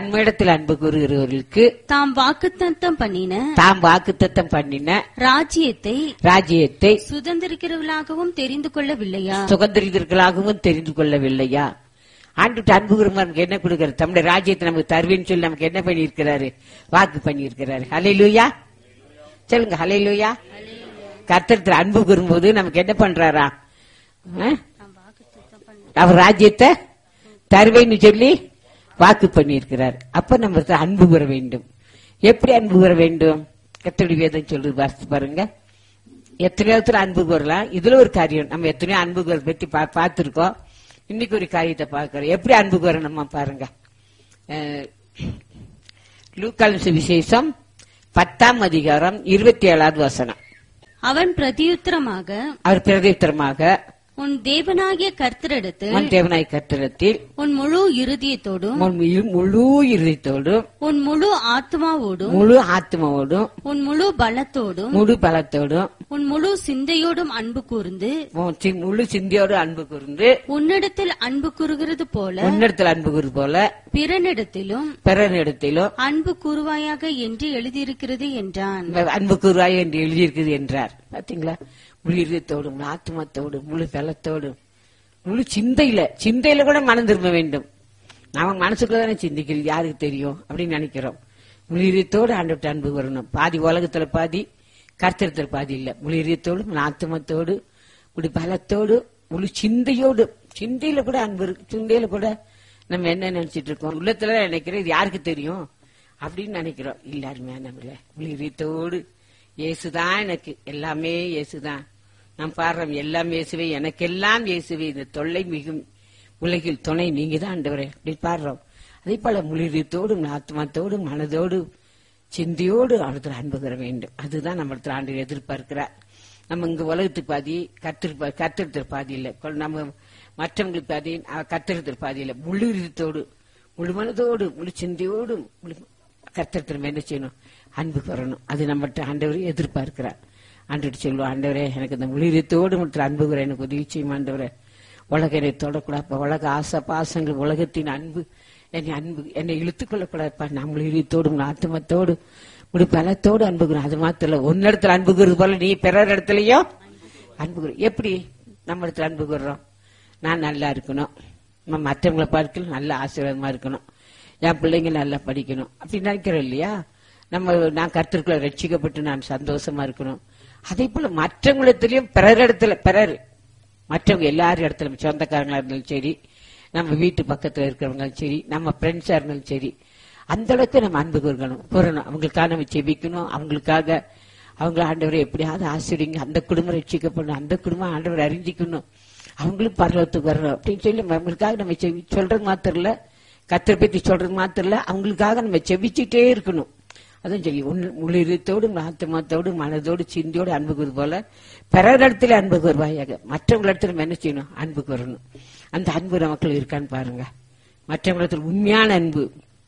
தம்மிடத்தில் அன்பு கூறுகிறவர்களுக்கு தாம் வாக்குத்தத்தம் பண்ணின தாம் வாக்குத்தத்தம் பண்ணின ராஜ்யத்தை ராஜ்யத்தை சுதந்திரிக்கிறவர்களாகவும் தெரிந்து கொள்ளவில்லையா சுகந்திரிதர்களாகவும் தெரிந்து கொள்ளவில்லையா ஆண்டு அன்பு கூறும் நமக்கு என்ன கொடுக்கிறார் தம்முடைய ராஜ்யத்தை நமக்கு தருவேன்னு சொல்லி நமக்கு என்ன பண்ணியிருக்கிறாரு வாக்கு பண்ணியிருக்கிறாரு ஹalleluya சொல்லுங்க ஹalleluya கர்த்தரத்தில் அன்பு கூறும்போது நமக்கு என்ன பண்றாரா ஆ? அவர் ராஜ்யத்தை தருவேன்னு சொல்லி வாக்கு பண்ணியிருக்கிறார் அப்ப நம்ம அன்பு கூற வேண்டும் எப்படி அன்பு கூற வேண்டும் கத்தடி வேதம் சொல்றது வாசித்து பாருங்க எத்தனையோ இடத்துல அன்பு கூறலாம் இதுல ஒரு காரியம் நம்ம எத்தனையோ அன்பு கூற பத்தி பா- பார்த்திருக்கோம் இன்னைக்கு ஒரு காரியத்தை பார்க்கிறோம் எப்படி அன்பு கூறணுமா பாருங்க அஹ், லூக்கால் சுவிசேஷம் பத்தாம் அதிகாரம் இருபத்தி ஏழாவது வசனம் அவன் பிரதியுத்தரமாக அவர் பிரதித்திரமாக உன் தேவனாகிய கர்த்தரிடத்தில் உன் தேவனாய் கத்திரத்தில் உன் முழு இருதயத்தோடும் உன் முழு- முழு இருதயத்தோடும் உன் முழு ஆத்மாவோடும் முழு ஆத்மாவோடும் உன் முழு பலத்தோடும் முழு பலத்தோடும் உன் முழு சிந்தையோடும் அன்பு கூர்ந்து உன் சி- முழு சிந்தியோடு அன்பு கூர்ந்து உன்னிடத்தில் அன்பு கூறுகிறது போல உன்னிடத்தில் அன்பு கூறு போல பிறனிடத்திலும் பிறனிடத்திலும் அன்பு கூறுவாயாக என்று எழுதியிருக்கிறது என்றான் அன்பு கூறுவாய் என்று எழுதியிருக்குது என்றார் பாத்தீங்களா முழு இதயத்தோடும் முழு ஆத்மத்தோடும் முழு பலத்தோடும் முழு சிந்தையில சிந்தையில கூட மனம் திரும்ப வேண்டும் நாம மனசுக்குள்ள தானே சிந்திக்கிறது யாருக்கு தெரியும் அப்படின்னு நினைக்கிறோம் முழு இதயத்தோடு ஆண்டு அன்பு வரணும் பாதி உலகத்துல பாதி கர்த்தரத்துல பாதி இல்ல முழு இதயத்தோடு முழு ஆத்மத்தோடு முழு பலத்தோடு முழு சிந்தையோடு சிந்தையில கூட அன்பு இருக்கு சிந்தையில கூட நம்ம என்ன நினைச்சிட்டு இருக்கோம் உள்ளத்துல நினைக்கிறோம் இது யாருக்கு தெரியும் அப்படின்னு நினைக்கிறோம் இல்ல அருமையா நம்மள முழு இதயத்தோடு இயேசுதான் எனக்கு எல்லாமே இயேசுதான் நான் பாடுறோம் எல்லாம் இயேசுவே எனக்கெல்லாம் இயேசுவே இந்த தொல்லை மிகும் உலகில் துணை நீங்க தான் ஆண்டவரே அப்படி பாடுறோம் அதே போல முழுதத்தோடும் ஆத்மாத்தோடும் மனதோடு சிந்தையோடு அவரத்தில் அன்பு பெற வேண்டும் அதுதான் நம்மளத்தில் ஆண்டு எதிர்பார்க்கிறார் நம்ம இங்க உலகத்துக்கு பாதி கத்திரு கத்திரத்தில் பாதி இல்லை கொ- நம்ம மற்றவங்களுக்கு பாதி கத்திரத்தில் பாதி இல்லை முழு இதயத்தோடு முழு மனதோடு முழு சிந்தையோடு முழு கர்த்தத்தில் என்ன செய்யணும் அன்பு வரணும் அது நம்மகிட்ட ஆண்டவரே எதிர்பார்க்கிறார் ஆண்டுட்டு சொல்லுவோம் ஆண்டவரே எனக்கு இந்த முழிரத்தோடு மட்டும் அன்பு கூற எனக்கு உதவி செய்யும் ஆண்டவரே உலக என்னை தொடக்கூடாது உலக ஆசை பாசங்கள் உலகத்தின் அன்பு என்னை அன்பு என்னை இழுத்துக் கொள்ளக்கூடாதுப்பா நான் முழிரத்தோடு ஆத்மத்தோடு முடி பலத்தோடு அன்பு கூறும் அது மாத்திரம் இல்ல உன்னிடத்துல அன்பு கூறுறது போல நீ பிறர் இடத்துலயும் அன்பு கூறு எப்படி நம்ம இடத்துல அன்பு கூறுறோம் நான் நல்லா இருக்கணும் நம்ம மற்றவங்களை பார்க்கல நல்ல ஆசீர்வாதமா இருக்கணும் என் பிள்ளைங்க நல்லா படிக்கணும் அப்படி நினைக்கிறோம் இல்லையா நம்ம நான் கருத்திற்குள்ள ரட்சிக்கப்பட்டு நான் சந்தோஷமா இருக்கணும் அதே போல மற்றவங்களிடத்திலயும் பிறர் இடத்துல பிறர் மற்றவங்க எல்லாரும் இடத்துல சொந்தக்காரங்களா இருந்தாலும் சரி நம்ம வீட்டு பக்கத்துல இருக்கிறவங்களும் சரி நம்ம ஃப்ரெண்ட்ஸா இருந்தாலும் சரி அந்த அளவுக்கு நம்ம அன்பு கூறணும் கூறணும் அவங்களுக்காக நம்ம செபிக்கணும் அவங்களுக்காக அவங்க ஆண்டவரை எப்படியாவது ஆசிரியங்க அந்த குடும்பம் ரட்சிக்கப்படணும் அந்த குடும்பம் ஆண்டவர் அறிஞ்சிக்கணும் அவங்களும் பரலத்துக்கு வரணும் அப்படின்னு சொல்லி அவங்களுக்காக நம்ம செவி சொல்றது மாத்திரம் இல்ல கத்திர பத்தி சொல்றது மாத்திரம் இல்ல அவங்களுக்காக நம்ம செவிச்சுட்டே இருக்கணும் அதான் சொல்லி முழு இதயத்தோடு ஆத்மாத்தோடு மனதோடு சிந்தியோடு அன்பு கூறு போல பிறர் இடத்துல அன்பு கூறுவாயாக மற்றவங்க இடத்துல நம்ம என்ன செய்யணும் அன்பு கூறணும் அந்த அன்பு நமக்குள்ள இருக்கான்னு பாருங்க மற்றவங்க இடத்துல உண்மையான அன்பு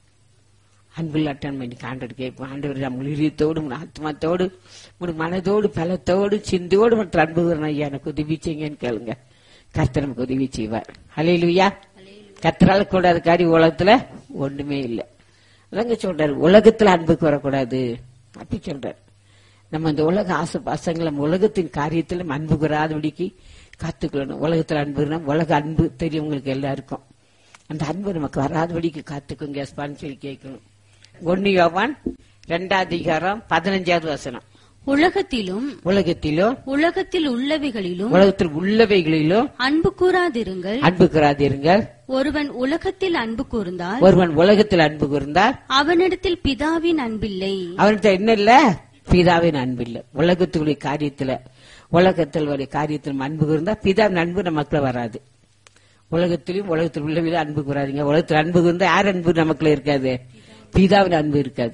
அன்பில்லாட்டன் இன்னைக்கு ஆண்டவர் கேட்போம் ஆண்டவர் நம்ம உயிரியத்தோடு உன் ஆத்மாத்தோடு உன் மனதோடு பலத்தோடு சிந்தையோடு மற்றும் அன்பு கூறணும் ஐயா எனக்கு உதவி செய்யுங்கன்னு கேளுங்க கர்த்தர் நமக்கு உதவி செய்வார் ஹalleluya கர்த்தரால கூடாத காரியம் உலகத்துல ஒண்ணுமே இல்லை அதாங்க சொல்றாரு உலகத்துல அன்புக்கு வரக்கூடாது அப்படி சொல்றாரு நம்ம இந்த உலக ஆசை பாசங்களை நம்ம உலகத்தின் காரியத்துல நம்ம அன்பு கூறாதபடிக்கு காத்துக்கொள்ளணும் உலகத்துல அன்புனா உலக அன்பு தெரியும் உங்களுக்கு எல்லாருக்கும் அந்த அன்பு நமக்கு வராதபடிக்கு காத்துக்குங்க எஸ்பான்னு சொல்லி கேட்கணும் ஒன்னு யோவான் ரெண்டாவது அதிகாரம் பதினஞ்சாவது வசனம் உலகத்திலும் உலகத்திலும் உலகத்தில் உள்ளவைகளிலும் உலகத்தில் உள்ளவைகளிலும் அன்பு கூறாதிருங்கள் அன்பு கூறாதீர்கள் ஒருவன் உலகத்தில் அன்பு கூர்ந்தால் ஒருவன் உலகத்தில் அன்பு கூர்ந்தால் அவனிடத்தில் பிதாவின் அன்பில்லை அவன்கிட்ட என்ன இல்ல பிதாவின் அன்பு இல்ல உலகத்துடைய காரியத்துல உலகத்தில் உடைய காரியத்தில் நம்ம அன்பு கூர்ந்தா பிதாவின் அன்பு நமக்குள்ள வராது உலகத்திலும் உலகத்தில் உள்ளவில அன்பு கூறாதீங்க உலகத்தில் அன்பு கூர்ந்தா யார் அன்பு நமக்குள்ள இருக்காது பிதாவின் அன்பு இருக்காது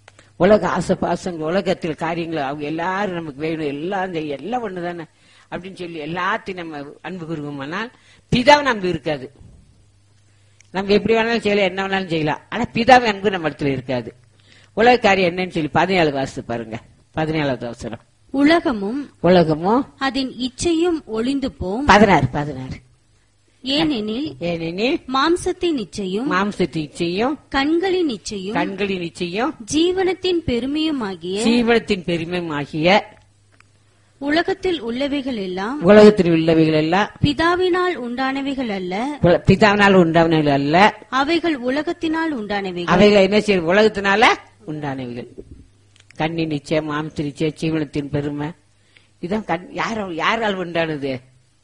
உலக ஆசை பாசங்கள் உலகத்தில் காரியங்கள் அவங்க எல்லாரும் நமக்கு வேணும் எல்லாம் செய்ய எல்லாம் ஒண்ணுதானே அப்படின்னு சொல்லி எல்லாத்தையும் நம்ம அன்பு கூறுவோம்னால் பிதாவின் அன்பு இருக்காது நம்ம எப்படி வேணாலும் செய்யலாம் என்ன வேணாலும் செய்யலாம் ஆனா பிதாவின் அன்பு நம்ம இடத்துல இருக்காது உலக காரியம் என்னன்னு சொல்லி பதினேழு வாசித்து பாருங்க பதினேழாவது அவசரம் உலகமும் உலகமும் அதன் இச்சையும் ஒளிந்து போம் பதினாறு பதினாறு ஏனெனில் ஏனெனில் மாம்சத்தின் இச்சையும் மாம்சத்தின் இச்சையும் கண்களின் இச்சையும் கண்களின் இச்சையும் ஜீவனத்தின் பெருமையுமாகிய ஜீவனத்தின் பெருமையுமாகிய உலகத்தில் உள்ளவைகள் எல்லாம் உலகத்தில் உள்ளவைகள் எல்லாம் பிதாவினால் உண்டானவைகள் அல்ல உல- பிதாவினால் உண்டானவைகள் அல்ல அவைகள் உலகத்தினால் உண்டானவைகள் அவைகள் என்ன செய்யும் உலகத்தினால உண்டானவைகள் கண்ணின் நிச்சயம் மாம்ச நிச்சயம் ஜீவனத்தின் பெருமை இதான் கண் யார் யாரால் உண்டானது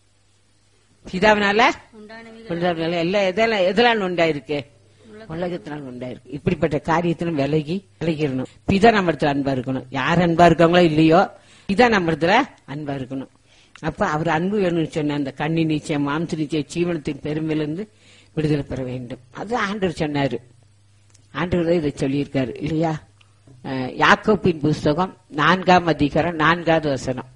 பிதாவினால உண்டானவைகள் உண்டானது எல்லாம் எதெல்லாம் எதெல்லாம் உண்டாயிருக்கு உலகத்தினால் உண்டாயிருக்கு இப்படிப்பட்ட காரியத்திலும் விலகி விலகிடணும் பிதா நம்ம இடத்துல அன்பா இருக்கணும் யார் அன்பா இருக்காங்களோ இல்லையோ பிதா நம்ம இடத்துல அன்பா இருக்கணும் அப்ப அவர் அன்பு வேணும்னு சொன்ன அந்த கண்ணி நிச்சயம் மாம்ச நிச்சயம் ஜீவனத்தின் பெருமையிலிருந்து விடுதலை பெற வேண்டும் அது ஆண்டவர் சொன்னாரு ஆண்டவர் தான் இதை சொல்லியிருக்காரு இல்லையா அஹ், யாக்கோப்பின் புஸ்தகம் நான்காம் அதிகாரம் நான்காவது வசனம்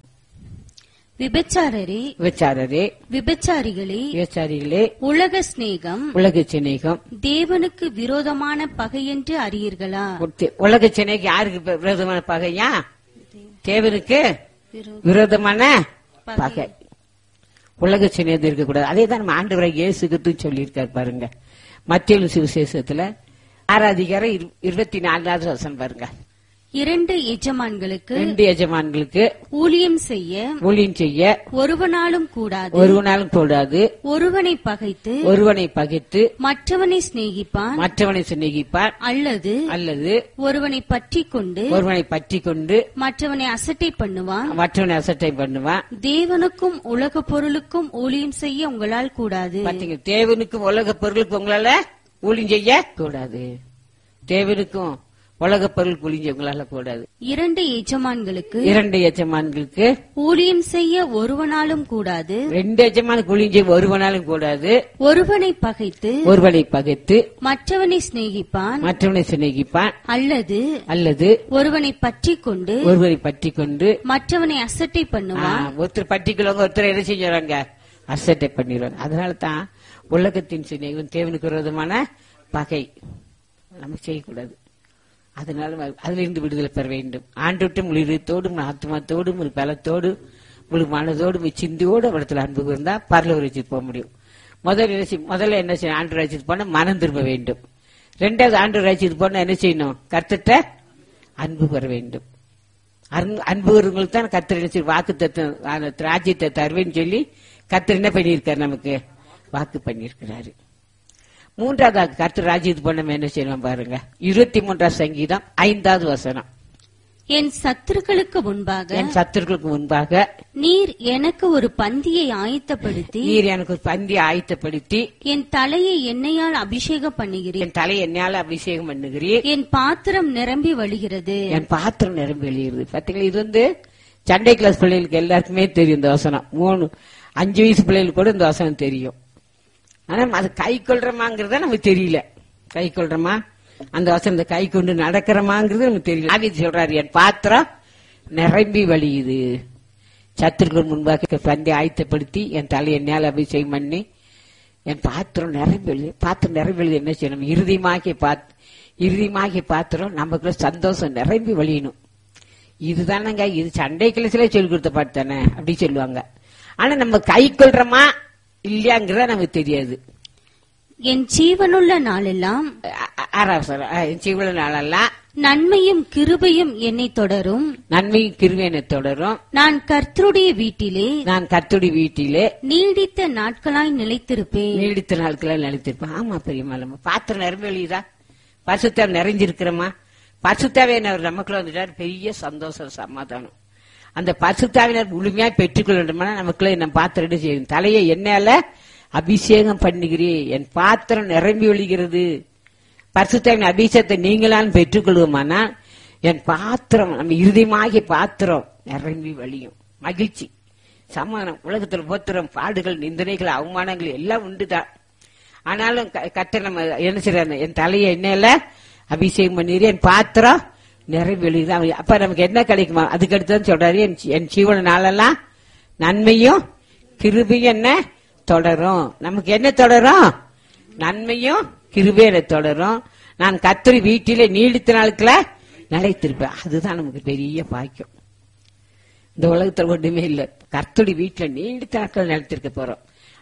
விபச்சாரரே விபச்சாரரே விபச்சாரிகளே விபச்சாரிகளே உலக சிநேகம் உலக சிநேகம் தேவனுக்கு விரோதமான பகை என்று அறியீர்களா உத்தி- உலக சென்னைக்கு யாருக்கு வி- விரோதமான பகையா தேவனுக்கு விரோ- விரோதமான பகை. பகை உலக சின்னது இருக்கக்கூடாது அதே தான் நம்ம ஆண்டவரை இயேசுக்கு சொல்லியிருக்காரு பாருங்க மத்திய சுவிசேஷத்துல ஆறாதிகாரம் இரு- இருபத்தி நாலாவது வசனம் பாருங்க இரண்டு எஜமான்களுக்கு ரெண்டு எஜமான்களுக்கு ஊழியம் செய்ய ஊழியம் செய்ய ஒருவனாலும் கூடாது ஒருவனாலும் கூடாது ஒருவனை பகைத்து ஒருவனை பகைத்து மற்றவனை சிநேகிப்பான் மற்றவனை சிநேகிப்பார் அல்லது அல்லது ஒருவனை பற்றி கொண்டு ஒருவனை பற்றி கொண்டு மற்றவனை அசட்டை பண்ணுவான் மற்றவனை அசட்டை பண்ணுவான் தேவனுக்கும் உலக பொருளுக்கும் ஊழியம் செய்ய உங்களால் கூடாது பாத்தீங்க தேவனுக்கும் உலக பொருளுக்கு உங்களால ஊழியம் செய்ய கூடாது தேவனுக்கும் உலக பொருள் ஊழியம் செய்ய உங்களால கூடாது இரண்டு எஜமான்களுக்கு இரண்டு எஜமான்களுக்கு ஊழியம் செய்ய ஒருவனாலும் கூடாது ரெண்டு எஜமானுக்கு ஊழியம் செய்ய ஒருவனாலும் கூடாது ஒருவனை பகைத்து ஒருவனை பகைத்து மற்றவனை சிநேகிப்பான் மற்றவனை சிநேகிப்பான் அல்லது அல்லது ஒருவனை பற்றி கொண்டு ஒருவரை பற்றி கொண்டு மற்றவனை அசட்டை ஆ, பண்ணுவான் ஒருத்தர் பற்றிக்கிறவங்க ஒருத்தர் என்ன செஞ்சுறாங்க அசட்டை பண்ணிடுவாங்க அதனால தான் உலகத்தின் சிநேகம் தேவனுக்கு விரோதமான பகை நம்ம செய்யக்கூடாது அதனால வ- அதிலிருந்து விடுதலை பெற வேண்டும் ஆண்டுட்டு முழுதத்தோடும் ஆத்மாத்தோடும் ஒரு பலத்தோடு முழு மனதோடும் சிந்தியோடு இடத்துல அன்பு இருந்தா பரல வச்சுட்டு போக முடியும் முதல்ல என்ன செய்ய- முதல்ல என்ன செய்யணும் ஆண்டு ராஜ்யத்துக்கு போனா மனம் திரும்ப வேண்டும் ரெண்டாவது ஆண்டு ராஜ்யத்துக்கு போனா என்ன செய்யணும் கத்துட்ட அன்பு பெற வேண்டும் அன்பு- அன்புகிறவங்களுக்கு தான் கத்திர நினைச்சு வாக்கு தத்துவம் ராஜ்யத்தை தருவேன்னு சொல்லி கத்திர என்ன பண்ணியிருக்காரு நமக்கு வாக்கு பண்ணியிருக்கிறாரு மூன்றாவது கர்த்தர் ராஜ்யத்துக்கு போன நம்ம என்ன செய்யணும் பாருங்க இருபத்தி மூன்றாவது சங்கீதம் ஐந்தாவது வசனம் என் சத்துருக்களுக்கு முன்பாக என் சத்துருக்களுக்கு முன்பாக நீர் எனக்கு ஒரு பந்தியை ஆயத்தப்படுத்தி நீர் எனக்கு ஒரு பந்தி ஆயத்தப்படுத்தி என் தலையை எண்ணெயால் அபிஷேகம் பண்ணுகிறேன் என் தலையை என்னால அபிஷேகம் பண்ணுகிறீர் என் பாத்திரம் நிரம்பி வழிகிறது என் பாத்திரம் நிரம்பி வெளியிடுது பாத்தீங்களா இது வந்து சண்டே கிளாஸ் பிள்ளைகளுக்கு எல்லாருக்குமே தெரியும் இந்த வசனம் மூணு அஞ்சு வயசு பிள்ளைகளுக்கு கூட இந்த வசனம் தெரியும் ஆனா அது கை கொள்றமாங்கிறத நமக்கு தெரியல கை கொள்றமா அந்த வசனத்தை கை கொண்டு நடக்கிறமாங்கிறது நமக்கு தெரியல ஆவிது சொல்றாரு என் பாத்திரம் நிரம்பி வழியுது சத்துருக்கள் முன்பாக பந்தி ஆயத்தப்படுத்தி என் தலை என்னால் அபிஷேகம் பண்ணி என் பாத்திரம் நிரம்பி எழுது பாத்திரம் நிரம்பி எழுது என்ன செய்யணும் இறுதிமாகிய பாத் இறுதிமாகிய பாத்திரம் நமக்குள்ள சந்தோஷம் நிரம்பி வழியணும் இதுதானங்க இது சண்டை கிளசில சொல்லி கொடுத்த பாட்டு தானே அப்படி சொல்லுவாங்க ஆனா நம்ம கை கொள்றோமா இல்லையாங்கிறத நமக்கு தெரியாது என் ஜீவனுள்ள நாளெல்லாம் ஆ- ஆ- ஆறாவது சொல்ல சிவல நாளெல்லாம் நன்மையும் கிருபையும் என்னை தொடரும் நன்மையும் கிருவேனை தொடரும் நான் கர்த்தருடைய வீட்டிலே நான் கத்துடி வீட்டிலே நீடித்த நாட்களாய் நிலைத்திருப்பேன் நீடித்த நாட்களில் நிலைத்திருப்பேன் ஆமா பெரியம்மா பாத்திரம் நிரம்பி எழுதா பசுத்தாவை நிறைஞ்சிருக்கிறோமா பசுத்தாவினர் நமக்குள்ள வந்துட்டார் பெரிய சந்தோஷம் சமாதானம் அந்த பசுத்தாவினர் முழுமையா பெற்றுக்கொள்ள வேண்டுமானா நமக்குள்ள நம்ம பாத்திரம் என்ன செய்யும் தலையை என்னால அபிஷேகம் பண்ணுகிறேன் என் பாத்திரம் நிரம்பி ஒழிகிறது பரிசுத்தாவின் அபிஷேகத்தை நீங்களாம் பெற்றுக்கொள்வோமானா என் பாத்திரம் நம்ம இறுதியமாகிய பாத்திரம் நிரம்பி வழியும் மகிழ்ச்சி சமாதானம் உலகத்தில் போத்திரம் பாடுகள் நிந்தனைகள் அவமானங்கள் எல்லாம் உண்டுதான் ஆனாலும் க- கர்த்தர் நம்ம என்ன செய்யறாரு என் தலையை எண்ணெயில அபிஷேகம் பண்ணிடு என் பாத்திரம் நிறைவேழுது அவன் அப்ப நமக்கு என்ன கிடைக்குமா அதுக்கு அடுத்து சொல்றாரு என் ஜீ- என் ஜீவன நாளெல்லாம் நன்மையும் கிருபையும் என்ன தொடரும் நமக்கு என்ன தொடரும் நன்மையும் கிருபையும் எனக்கு தொடரும் நான் கத்திரி வீட்டிலே நீடித்த நாளுக்குள்ள நிலைத்திருப்பேன் அதுதான் நமக்கு பெரிய பாக்கியம் இந்த உலகத்துல ஒண்ணுமே இல்ல கர்த்தடி வீட்டுல நீடித்த நாட்கள் நிலைத்திருக்க போறோம்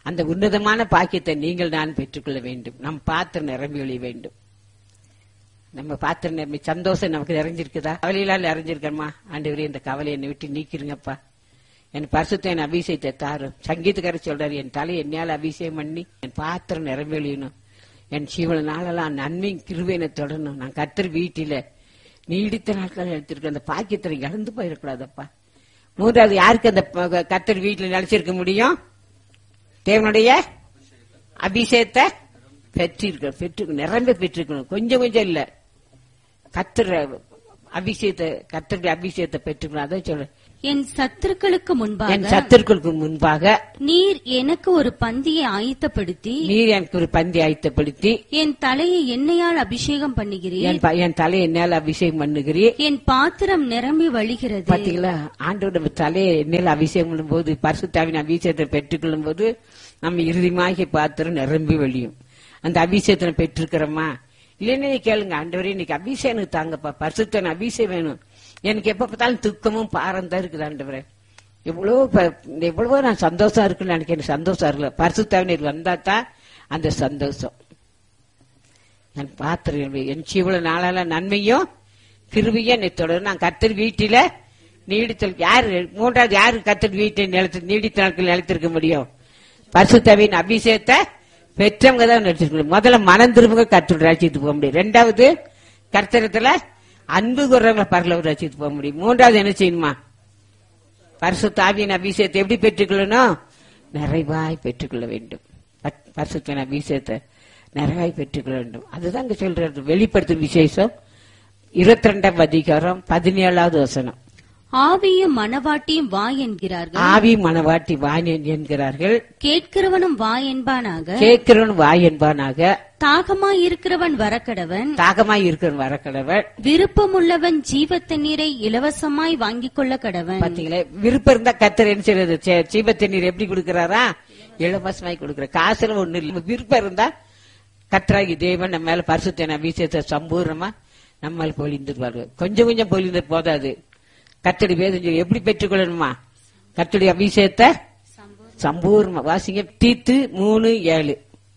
அந்த உன்னதமான பாக்கியத்தை நீங்கள் நான் பெற்றுக்கொள்ள வேண்டும் நம் பாத்திரம் நிரம்பி ஒழிய வேண்டும் நம்ம பாத்திரம் நிரம்பி சந்தோஷம் நமக்கு நிறைஞ்சிருக்குதா கவலையிலால் நிறைஞ்சிருக்கமா ஆண்டவரே இந்த கவலையை என்னை விட்டு நீக்கிருங்கப்பா என் பரிசுத்த என் அபிஷேகத்தை தாரும் சங்கீதக்காரர் சொல்றாரு என் தலை என்னால் அபிஷேகம் பண்ணி என் பாத்திரம் நிரம்பி ஒழியணும் என் ஜீவன நாளெல்லாம் நன்மையும் கிருவேனை தொடரணும் நான் கத்தர் வீட்டில நீடித்த நாட்கள் எடுத்திருக்க அந்த பாக்கியத்தை இழந்து போயிடக்கூடாதப்பா மூன்றாவது யாருக்கு அந்த ப- கத்தர் வீட்டில் நிலைச்சிருக்க முடியும் தேவனுடைய அபிஷேகத்தை பெற்றிருக்க பெற்று நிரம்ப பெற்றிருக்கணும் கொஞ்சம் கொஞ்சம் இல்ல கத்தர் அபிஷேகத்தை கத்தருடைய அபிஷேகத்தை பெற்றுக்கணும் அதான் சொல்றேன் என் சத்துருக்களுக்கு என் முன்பாக சத்துருக்களுக்கு முன்பாக நீர் எனக்கு ஒரு பந்தியை ஆயத்தப்படுத்தி நீர் எனக்கு ஒரு பந்தி ஆயத்தப்படுத்தி என் தலையை எண்ணெயால் அபிஷேகம் பண்ணுகிறீர் என் ப- என் தலையை என்னால் அபிஷேகம் பண்ணுகிறீர் என் பாத்திரம் நிரம்பி வழிகிறது பாத்தீங்களா ஆண்டோட தலையை எண்ணெயில் அபிஷேகம் பண்ணும்போது பரிசுத்தாவின் அபிஷேகத்தை பெற்றுக்கொள்ளும் போது நம்ம இறுதிமாகி பாத்திரம் நிரம்பி வழியும் அந்த அபிஷேகத்தை பெற்றிருக்கிறோமா இல்லைன்னு நீ கேளுங்க ஆண்டவரே இன்னைக்கு அபிஷேகம் எனக்கு தாங்கப்பா பரிசுத்தன் அபிஷேகம் வேணும் எனக்கு எப்ப பார்த்தாலும் துக்கமும் பாரம் தான் இருக்குது ஆண்டவரே எவ்வளவு ப- எவ்வளவோ நான் சந்தோஷம் இருக்குன்னு எனக்கு எனக்கு சந்தோஷம் இருக்குல்ல பரிசுத்தாவினர் வந்தா தான் அந்த சந்தோஷம் நான் பாத்திரம் என் ஜீவன நாளால நன்மையும் கிருபையும் என்னை தொடரும் நான் கத்தர் வீட்டில நீடித்தல் யாரு மூன்றாவது யாரு கத்தர் வீட்டை நிலத்து நீடித்த நாட்கள் நிலைத்திருக்க முடியும் பரிசுத்தவின் அபிஷேகத்தை பெற்றவங்க தான் நினைச்சிருக்கணும் முதல்ல மனம் திரும்புங்க கத்தர் ராஜ்யத்துக்கு போக முடியும் ரெண்டாவது கர்த்தரத்துல அன்பு குறவங்களை பரலவர் ராஜ்யத்துக்கு போக முடியும் மூன்றாவது என்ன செய்யணுமா பரிசுத்தாவியின் அபிஷேகத்தை எப்படி பெற்றுக்கொள்ளணும் நிறைவாய் பெற்றுக்கொள்ள வேண்டும் பத்- பரிசுத்தவின் அபிஷேகத்தை நிறைவாய் பெற்றுக்கொள்ள வேண்டும் அதுதான் இங்க சொல்றது வெளிப்படுத்தும் விசேஷம் இருபத்தி ரெண்டாம் அதிகாரம் பதினேழாவது வசனம் ஆவியும் மணவாட்டியும் வா என்கிறார்கள் ஆவி மனவாட்டி வாணியன் என்கிறார்கள் கேட்கிறவனும் வா என்பானாக கேட்கிறவன் வாய் என்பானாக தாகமாய் இருக்கிறவன் வரக்கடவன் தாகமாய் இருக்கிறவன் வரக்கடவன் விருப்பமுள்ளவன் ஜீவ தண்ணீரை இலவசமாய் வாங்கிக் கொள்ள கடவன் பாத்தீங்களா விருப்பம் இருந்தா கத்தர் என்ன செய்யறது சே- சீப தண்ணீர் எப்படி கொடுக்கறாரா இலவசமாய் கொடுக்கிற காசுல ஒண்ணு இல்ல விருப்பம் இருந்தா கத்தராகி தேவன் நம்ம மேல பரிசுத்தன அபிஷேகத்தை சம்பூர்ணமா நம்மால் பொழிந்துருவாரு கொஞ்சம் கொஞ்சம் பொழிந்து போதாது கத்தடி வேதம் சொல்லி எப்படி பெற்றுக்கொள்ளணுமா கத்தடி அபிஷேகத்தை சம்பூர்ணமா வாசிங்க தீத்து மூணு ஏழு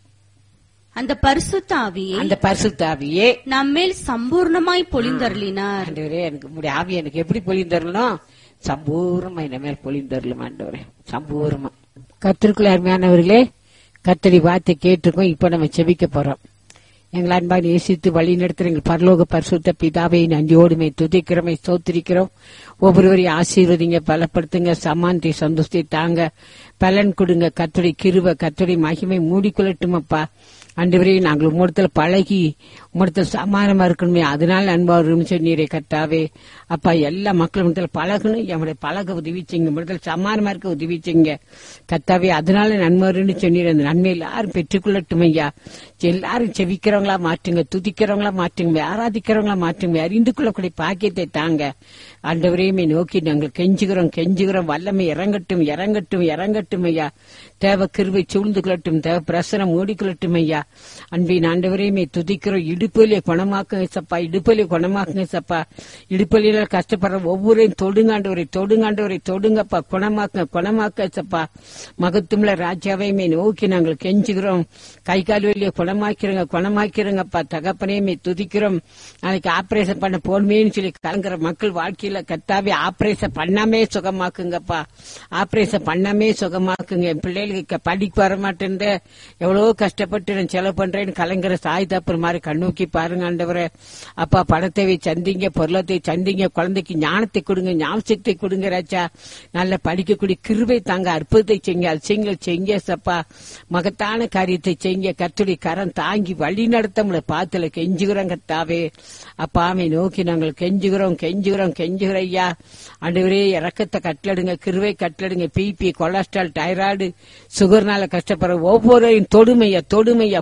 அந்த பரிசுத்த ஆவியை அந்த பரிசுத்தாவியே நம்மேல் சம்பூர்ணமாய் பொழிந்தருளினார் ஆண்டவரே எனக்கு உங்களுடைய ஆவி எனக்கு எப்படி பொழிந்தரலாம் சம்பூர்ணமா என்ன மேல் பொழிந்தரலும் ஆண்டவரே சம்பூர்ணமா கத்திற்குள்ள அருமையானவர்களே கத்தடி வார்த்தை கேட்டிருக்கோம் இப்ப நம்ம செபிக்க போறோம் எங்கள் அன்பாக நேசித்து வழி நடத்துற எங்கள் பரலோக பரிசுத்த பிதாவை நன்றியோடுமை துதிக்கிறோமை ஸ்தோத்திரிக்கிறோம் ஒவ்வொருவரையும் ஆசீர்வதிங்க பலப்படுத்துங்க சமாந்தி சந்தோஷத்தை தாங்க பலன் கொடுங்க கத்துடைய கிருப கத்துடைய மகிமை மூடிக்கொள்ளட்டும் அப்பா அன்றுவரையும் நாங்கள் உம்மிடத்துல பழகி உம்மிடத்துல சமானமா இருக்கணுமே அதனால அன்பா சொன்னீரே கத்தாவே அப்பா எல்லா மக்களும் இடத்துல பழகணும் நம்முடைய பழக உதவி செய்யுங்க உம்மிடத்துல சமானமா இருக்க உதவி செய்யுங்க கத்தாவே அதனால நன்மருன்னு சொன்னீர் அந்த நன்மை எல்லாரும் பெற்றுக்கொள்ளட்டும் ஐயா எல்லாரும் செவிக்கிறவங்களா மாற்றுங்க துதிக்கிறவங்களா மாற்றுங்க ஆராதிக்கிறவங்களா மாற்றுங்க அறிந்து கொள்ளக்கூடிய பாக்கியத்தை தாங்க ஆண்டவரையுமே நோக்கி நாங்கள் கெஞ்சுகிறோம் கெஞ்சுகிறோம் வல்லமை இறங்கட்டும் இறங்கட்டும் இறங்கட்டும் ஐயா தேவ கிருவை சூழ்ந்து கொள்ளட்டும் தேவ பிரசனம் மூடிக்கொள்ளட்டும் ஐயா அன்பின் ஆண்டவரையுமே துதிக்கிறோம் இடுப்பிலே குணமாக்குங்க சப்பா இடுப்பிலே குணமாக்குங்க சப்பா இடுப்பில கஷ்டப்படுற ஒவ்வொருவரையும் தொடுங்காண்டவரை தொடுங்காண்டவரை தொடுங்கப்பா குணமாக்க குணமாக்க சப்பா மகத்துவல ராஜாவையுமே நோக்கி நாங்கள் கெஞ்சுகிறோம் கை கால் வெளியே குணமாக்கிறோங்க குணமாக்கிறோங்கப்பா தகப்பனையுமே துதிக்கிறோம் நாளைக்கு ஆபரேஷன் பண்ண போடுமேன்னு சொல்லி கலங்குற மக்கள் வாழ்க்கையில கத்தாவே ஆபரேஷன் பண்ணாமே சுகமாக்குங்கப்பா ஆபரேஷன் பண்ணாமே சுகமாக்குங்க என் பிள்ளைகளுக்கு படிக்க வர மாட்டேன் எவ்வளவு கஷ்டப்பட்டு நான் செலவு பண்றேன்னு கலங்குற சாய் தப்புற மாதிரி கண்ணோக்கி பாருங்க ஆண்டவரே அப்பா பணத்தை சந்திங்க பொருளத்தை சந்திங்க குழந்தைக்கு ஞானத்தை கொடுங்க ஞாபகத்தை கொடுங்க ராஜா நல்ல படிக்கக்கூடிய கிருபை தாங்க அற்புதத்தை செய்யுங்க அது செய்யுங்க செய்யுங்க சப்பா மகத்தான காரியத்தை செய்யுங்க கத்துடைய கரம் தாங்கி வழி நடத்த பாத்துல கெஞ்சுகிறோம் கத்தாவே அப்பாமை நோக்கி நாங்கள் கெஞ்சுகிறோம் கெஞ்சுகிறோம் கெஞ்சுகிறோம் ஐயா ஆண்டவரே இறக்கத்தை கட்டளடுங்க கிருவை கட்டளடுங்க பிபி கொலஸ்ட்ரால் டைராய்டு சுகர்னால கஷ்டப்படுற ஒவ்வொருவரையும் தொடுமையா தொடுமையா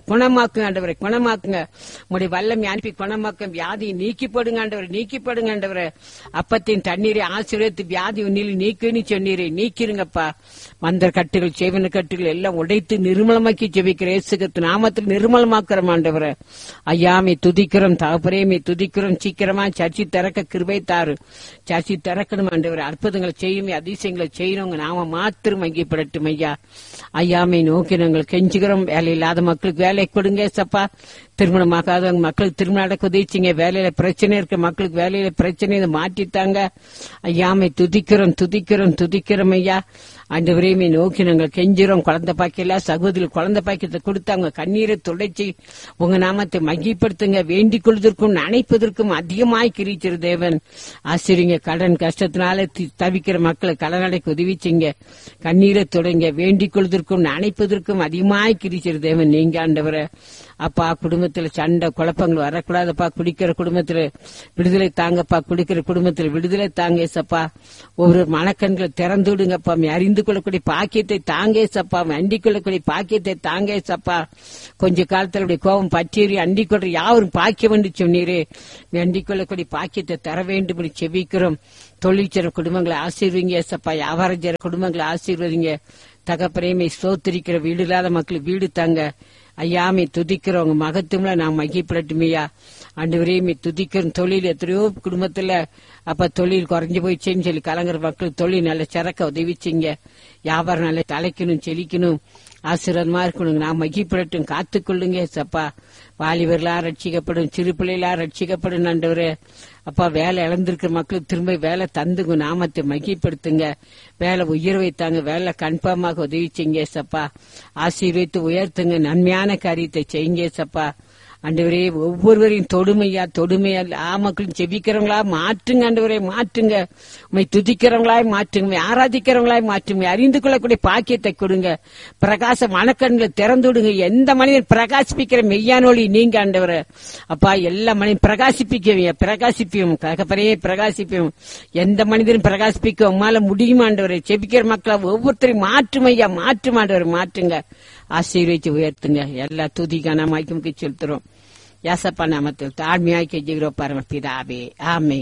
குணமாக்குங்க ஆண்டவரை குணமாக்குங்க உடைய வல்லமை அனுப்பி குணமாக்கும் வியாதியை நீக்கி போடுங்க ஆண்டவரை நீக்கி போடுங்க ஆண்டவரை அப்பத்தின் தண்ணீரை ஆசீர்வதித்து வியாதி உன்னில் நீக்குன்னு சொன்னீரே நீக்கிருங்கப்பா மந்திர கட்டுகள் செய்வன கட்டுகள் எல்லாம் உடைத்து நிர்மலமாக்கி ஜெபிக்கிற இயேசுகிறிஸ்து நாமத்தில் நிர்மலமாக்குறோம் ஆண்டவரை ஐயாமை துதிக்கிறோம் தகப்பரேமை துதிக்கிறோம் சீக்கிரமா சர்ச்சி திறக்க கிருபை தாரு சர்ச்சி திறக்கணும் ஆண்டவர் அற்புதங்களை செய்யுமே அதிசயங்களை செய்யணும் உங்க நாம மாத்திரம் வங்கிப்படட்டும் ஐயா ஐயாமை நோக்கி நாங்கள் கெஞ்சுகிறோம் வேலை இல்லாத மக்களுக்கு வேலை கொடுங்க சப்பா திருமணமாகாதவங்க மக்களுக்கு திருமணம் நடக்க உதவிச்சிங்க வேலையில பிரச்சனை இருக்க மக்களுக்கு வேலையில பிரச்சனை இதை மாற்றித்தாங்க ஐயாமை துதிக்கிறோம் துதிக்கிறோம் துதிக்கிறோம் ஐயா ஆண்டவரையுமே நோக்கி நாங்கள் கெஞ்சுறோம் குழந்தை பாக்கியல சகோதரி குழந்தை பாக்கியத்தை கொடுத்தாங்க கண்ணீரை துடைச்சி உங்க நாமத்தை மகிப்படுத்துங்க வேண்டிக் கொள்வதற்கும் நினைப்பதற்கும் அதிகமாய் கிரிச்சிரு தேவன் ஆசிரியங்க கடன் கஷ்டத்தினால தி- தவிக்கிற மக்களை கடன் அடைக்க உதவிச்சிங்க கண்ணீரை தொடங்க வேண்டிக் கொள்வதற்கும் நினைப்பதற்கும் அதிகமாய் கிரிச்சிரு தேவன் நீங்க ஆண்டவரை அப்பா குடும்பத்துல சண்டை குழப்பங்கள் வரக்கூடாதப்பா குடிக்கிற குடும்பத்துல விடுதலை தாங்கப்பா குடிக்கிற குடும்பத்துல விடுதலை தாங்க ஏசப்பா ஒவ்வொரு மனக்கண்களை திறந்து விடுங்கப்பா மே அறிந்து கொள்ளக்கூடிய பாக்கியத்தை தாங்க ஏசப்பா அண்டிக் கொள்ளக்கூடிய பாக்கியத்தை தாங்க ஏசப்பா கொஞ்ச காலத்துல அப்படி கோபம் பற்றியறி அண்டிக் கொள்ற யாவரும் பாக்கியம் என்று சொன்னீரே மே அண்டிக் கொள்ளக்கூடிய பாக்கியத்தை தர வேண்டும் என்று செபிக்கிறோம் தொழிற்சர குடும்பங்களை ஆசீர்வீங்க ஏசப்பா வியாபாரம் செய்ற குடும்பங்களை ஆசீர்வதிங்க தகப்பரேமை சோத்திரிக்கிற வீடு இல்லாத மக்களுக்கு வீடு தாங்க ஐயாமை துதிக்கிறவங்க மகத்துவம்ல நான் மகிப்படட்டுமையா ஆண்டவரையுமே துதிக்கிறோம் தொழில் எத்தனையோ குடும்பத்துல அப்ப தொழில் குறைஞ்சு போயிடுச்சேன்னு சொல்லி கலங்குற மக்கள் தொழில் நல்ல சிறக்க உதவிச்சிங்க வியாபாரம் நல்ல தலைக்கணும் செழிக்கணும் ஆசீர்வாதமா இருக்கணும் நான் மகிப்படட்டும் காத்துக்கொள்ளுங்க சப்பா வாலிபர்களா ரட்சிக்கப்படும் சிறு பிள்ளைகளா ரட்சிக்கப்படும் ஆண்டவரே அப்பா வேலை இழந்திருக்கிற மக்களுக்கு திரும்ப வேலை தந்துங்க நாமத்தை மகிப்படுத்துங்க வேலை உயர் வைத்தாங்க வேலை கன்ஃபார்மாக உதவி செய்யுங்க சப்பா ஆசீர்வைத்து உயர்த்துங்க நன்மையான காரியத்தை செய்யுங்க சப்பா ஆண்டவரே ஒவ்வொருவரையும் தொடுமையா தொடுமையா ஆ மக்களும் செபிக்கிறவங்களா மாற்றுங்க ஆண்டவரே மாற்றுங்க உண்மை துதிக்கிறவங்களாய் மாற்றுங்க உம்மை ஆராதிக்கிறவங்களாய் மாற்றுங்க அறிந்து கொள்ளக்கூடிய பாக்கியத்தை கொடுங்க பிரகாச மனக்கண்களை திறந்து விடுங்க எந்த மனிதன் பிரகாசிப்பிக்கிற மெய்யானொழி நீங்க ஆண்டவரே அப்பா எல்லா மனிதன் பிரகாசிப்பிக்க பிரகாசிப்பியும் தகப்பரையே பிரகாசிப்பியும் எந்த மனிதனும் பிரகாசிப்பிக்க உமால முடியுமா ஆண்டவரே செபிக்கிற மக்களை ஒவ்வொருத்தரையும் மாற்றும் ஐயா மாற்றும் ஆண்டவரை மாற்றுங்க ஆசீர்வதிச்சு உயர்த்துங்க எல்லா துதிக்கான மாய்க்கும் செலுத்துறோம் யாசப்பா நாமத்தில் தாழ்மையாய் கெஞ்சுகிறோம் பரம பிதாவே ஆமே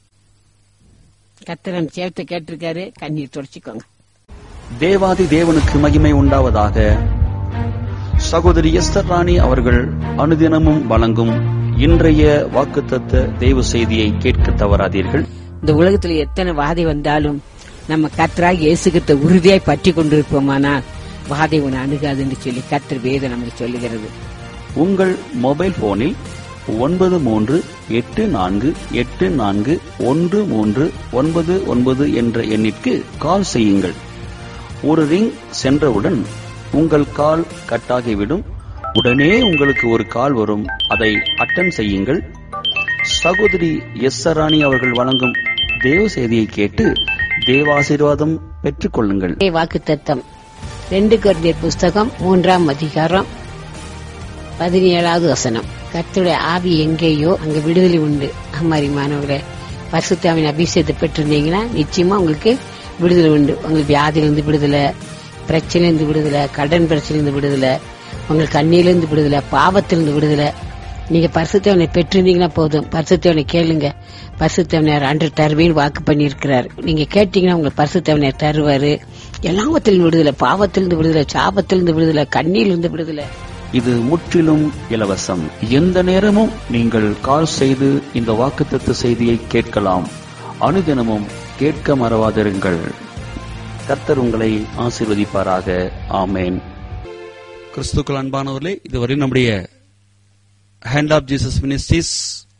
கத்திரம் சேர்த்து கேட்டிருக்காரு கண்ணீர் தொடச்சிக்கோங்க தேவாதி தேவனுக்கு மகிமை உண்டாவதாக சகோதரி எஸ்தர் ராணி அவர்கள் அனுதினமும் வழங்கும் இன்றைய வாக்குத்தத்த தேவ செய்தியை கேட்க தவறாதீர்கள் இந்த உலகத்துல எத்தனை வாதை வந்தாலும் நம்ம கத்தராக இயேசுகிட்ட உறுதியாய் பற்றி கொண்டிருப்போமானால் வாதை உன்னை அணுகாதுன்னு சொல்லி கத்தர் வேதம் நமக்கு சொல்லுகிறது உங்கள் மொபைல் போனில் ஒன்பது மூன்று எட்டு நான்கு எட்டு நான்கு ஒன்று மூன்று ஒன்பது ஒன்பது என்ற எண்ணிற்கு கால் செய்யுங்கள் ஒரு ரிங் சென்றவுடன் உங்கள் கால் கட்டாகிவிடும் உடனே உங்களுக்கு ஒரு கால் வரும் அதை அட்டன் செய்யுங்கள் சகோதரி எஸ் ராணி அவர்கள் வழங்கும் தேவ செய்தியை கேட்டு தேவாசீர்வாதம் பெற்றுக்கொள்ளுங்கள் வாக்கு தத்தம் ரெண்டு கொரிந்தியர் புஸ்தகம் மூன்றாம் அதிகாரம் பதினேழாவது வசனம் கர்த்தருடைய ஆவி எங்கேயோ அங்க விடுதலை உண்டு அம்மாரி மாணவர்களே பரிசுத்தாவின் அபிஷேகத்தை பெற்றிருந்தீங்கன்னா நிச்சயமா உங்களுக்கு விடுதலை உண்டு உங்களுக்கு வியாதியிலிருந்து விடுதலை பிரச்சனையிலிருந்து விடுதலை கடன் பிரச்சனையிலிருந்து விடுதலை உங்களுக்கு கண்ணியிலிருந்து விடுதலை பாவத்திலிருந்து விடுதலை நீங்க பரிசுத்தவனை பெற்றிருந்தீங்கன்னா போதும் பரிசுத்தவனை கேளுங்க பரிசுத்தவனர் அன்று தருவேன்னு வாக்கு பண்ணியிருக்கிறார் நீங்க கேட்டீங்கன்னா உங்களுக்கு பரிசுத்தவனர் தருவாரு எல்லாவத்திலிருந்து விடுதலை பாவத்திலிருந்து விடுதலை சாபத்திலிருந்து விடுதலை கண்ணியிலிருந்து விடுதலை இது முற்றிலும் இலவசம் எந்த நேரமும் நீங்கள் கால் செய்து இந்த வாக்குத்தத்த செய்தியை கேட்கலாம் அனுதினமும் கேட்க மறவாதிருங்கள் கர்த்தர் உங்களை ஆசீர்வதிப்பாராக ஆமேன் கிறிஸ்துக்கள் அன்பானவர்களே இதுவரை நம்முடைய hand of Jesus ministries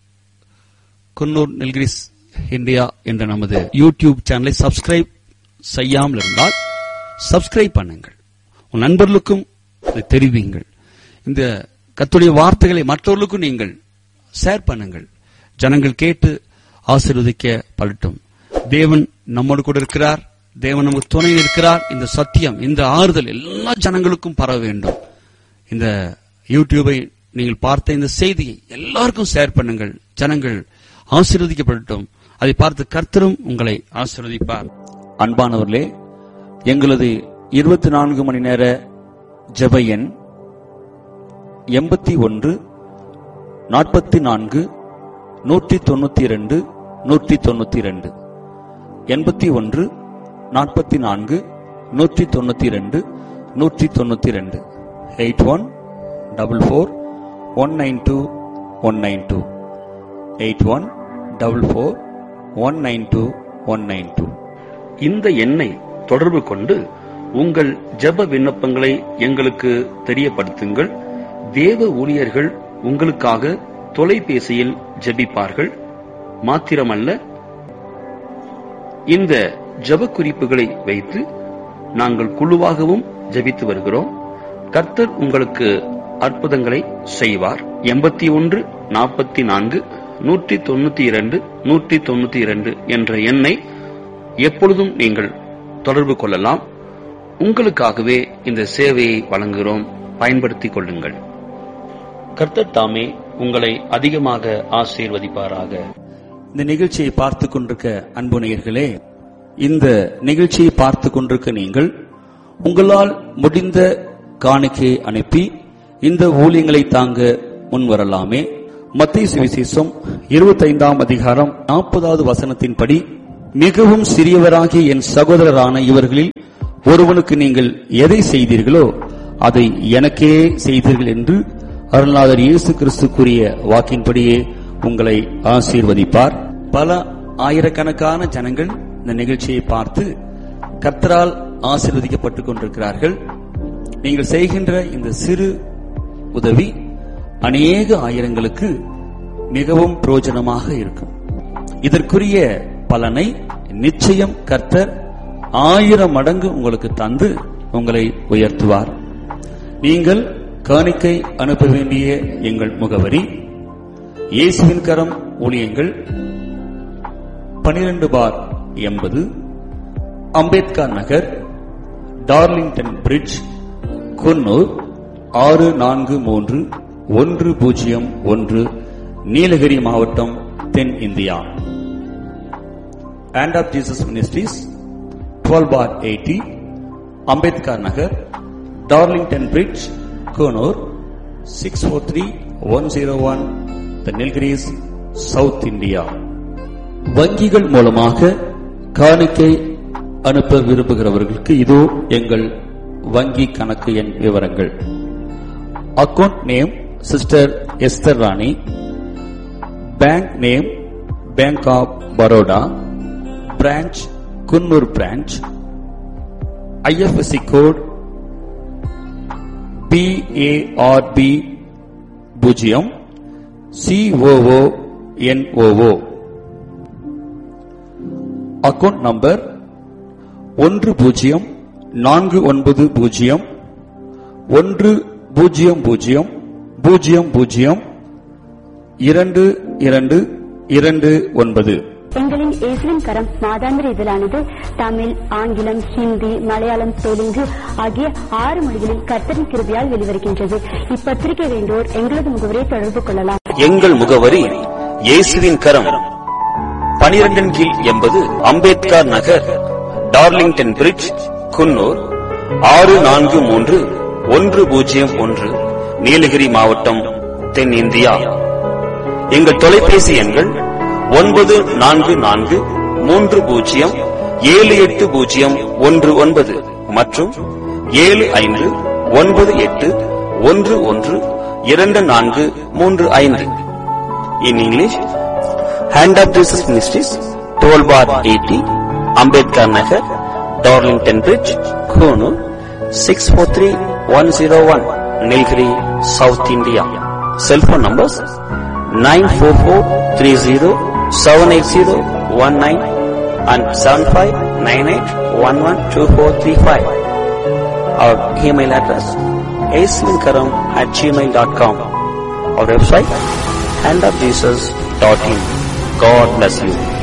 Coonoor Nilgiris India என்ற நமது யூடியூப் சேனலை சப்ஸ்கிரைப் செய்யாமல் இருந்தால் சப்ஸ்கிரைப் பண்ணுங்கள் உன் நண்பர்களுக்கும் இதை தெரிவிங்கள் இந்த கத்துடைய வார்த்தைகளை மற்றவர்களுக்கும் நீங்கள் ஷேர் பண்ணுங்கள் ஜனங்கள் கேட்டு ஆசீர்வதிக்க படட்டும் தேவன் நம்மோடு கூட இருக்கிறார் தேவன் நமக்கு துணை இருக்கிறார் இந்த சத்தியம் இந்த ஆறுதல் எல்லா ஜனங்களுக்கும் பரவ வேண்டும் இந்த யூடியூபை நீங்கள் பார்த்த இந்த செய்தியை எல்லாருக்கும் ஷேர் பண்ணுங்கள் ஜனங்கள் ஆசீர்வதிக்கப்படட்டும் அதை பார்த்து கர்த்தரும் உங்களை ஆசீர்வதிப்பார் அன்பானவர்களே எங்களது இருபத்தி நான்கு மணி நேர ஜெப எண் எண்பத்தி ஒன்று நாற்பத்தி நான்கு நூற்றி தொண்ணூத்தி இரண்டு நூற்றி தொண்ணூத்தி இரண்டு எண்பத்தி ஒன்று நாற்பத்தி நான்கு நூற்றி தொண்ணூத்தி இரண்டு நூற்றி தொண்ணூத்தி இரண்டு eight one double four one nine two one nine two eight one double four one nine two one nine two இந்த எண்ணை தொடர்பு கொண்டு உங்கள் ஜெப விண்ணப்பங்களை எங்களுக்கு தெரியப்படுத்துங்கள் தேவ ஊழியர்கள் உங்களுக்காக தொலைபேசியில் ஜெபிப்பார்கள் மாத்திரமல்ல இந்த ஜெப குறிப்புகளை வைத்து நாங்கள் குழுவாகவும் ஜெபித்து வருகிறோம் கர்த்தர் உங்களுக்கு அற்புதங்களை செய்வார் எண்பத்தி ஒன்று நாற்பத்தி நான்கு நூற்றி தொண்ணூத்தி இரண்டு நூற்றி தொண்ணூத்தி இரண்டு என்ற எண்ணை எப்பொழுதும் நீங்கள் தொடர்பு கொள்ளலாம் உங்களுக்காகவே இந்த சேவையை வழங்குகிறோம் பயன்படுத்திக் கொள்ளுங்கள் கர்த்தர் தாமே உங்களை அதிகமாக ஆசீர்வதிப்பாராக இந்த நிகழ்ச்சியை பார்த்து கொண்டிருக்க அன்பு நேயர்களே இந்த நிகழ்ச்சியை பார்த்து கொண்டிருக்க நீங்கள் உங்களால் முடிந்த காணிக்கையை அனுப்பி இந்த ஊழியங்களை தாங்க முன்வரலாமே மத்திய சுவிசேஷம் இருபத்தைந்தாம் அதிகாரம் நாற்பதாவது வசனத்தின்படி மிகவும் சிறியவராகிய என் சகோதரரான இவர்களில் ஒருவனுக்கு நீங்கள் எதை செய்தீர்களோ அதை எனக்கே செய்தீர்கள் என்று அருள்நாதர் இயேசு கிறிஸ்து கூறிய வாக்கின்படியே உங்களை ஆசீர்வதிப்பார் பல ஆயிரக்கணக்கான ஜனங்கள் இந்த நிகழ்ச்சியை பார்த்து கர்த்தரால் ஆசீர்வதிக்கப்பட்டுக் கொண்டிருக்கிறார்கள் நீங்கள் செய்கின்ற இந்த சிறு உதவி அநேக ஆயிரங்களுக்கு மிகவும் பிரயோஜனமாக இருக்கும் இதற்குரிய பலனை நிச்சயம் கர்த்தர் ஆயிரம் மடங்கு உங்களுக்கு தந்து உங்களை உயர்த்துவார் நீங்கள் காணிக்கை அனுப்ப வேண்டிய எங்கள் முகவரி இயேசுவின் கரம் ஊழியங்கள் பனிரெண்டு பார் எண்பது அம்பேத்கர் நகர் டார்லிங்டன் பிரிட்ஜ் குன்னூர் ஆறு நான்கு மூன்று ஒன்று பூஜ்ஜியம் ஒன்று நீலகிரி மாவட்டம் தென் India and of Jesus Ministries, 12 bar 80, Ambedkar Nagar, Darlington Bridge, Konur, 643-101, The Nilgiris, South India. வங்கிகள் மூலமாக காணிக்கை அனுப்ப விரும்புகிறவர்களுக்கு இதோ எங்கள் வங்கி கணக்கு எண் விவரங்கள் account name sister Esther Rani bank name bank of Baroda branch Coonoor branch IFSC code BARB பூஜ்ஜியம் சிஓஓ என்ஓஓ அக்கவுண்ட் நம்பர் ஒன்று பூஜ்ஜியம் நான்கு ஒன்பது பூஜ்ஜியம் ஒன்று பூஜ்ஜியம் பூஜ்ஜியம் பூஜ்ஜியம் பூஜ்ஜியம் இரண்டு இரண்டு இரண்டு ஒன்பது எங்களின் இயேசுவின் கரம் மாதாந்திர இதழானது தமிழ் ஆங்கிலம் ஹிந்தி மலையாளம் தெலுங்கு ஆகிய ஆறு மொழிகளில் கர்த்தரின் கிருபையால் வெளிவருகின்றது இப்பத்திரிகை வேண்டோர் எங்களது முகவரை தொடர்பு கொள்ளலாம் எங்கள் முகவரி இயேசுவின் கரம் பனிரெண்டின் கீழ் எண்பது அம்பேத்கர் நகர் டார்லிங்டன் பிரிட்ஜ் குன்னூர் ஆறு நான்கு மூன்று ஒன்று பூஜ்ஜியம் ஒன்று நீலகிரி மாவட்டம் தென் இந்தியா எங்கள் தொலைபேசி எண்கள் ஒன்பது நான்கு நான்கு மூன்று பூஜ்ஜியம் ஏழு எட்டு பூஜ்ஜியம் ஒன்று ஒன்பது மற்றும் ஏழு ஐந்து ஒன்பது எட்டு ஒன்று ஒன்று இரண்டு நான்கு மூன்று ஐந்து in English hand of Jesus ministries twelve bar eighty Ambedkar Nagar Darlington bridge Coonoor six four three one zero one Nilgiri south India cell phone numbers nine four four three zero seven eight zero one nine and seven five nine eight one one two four three five our email address ஏஸ்மின்கரம் at Gmail dot com our website handofjesus.in. God bless you.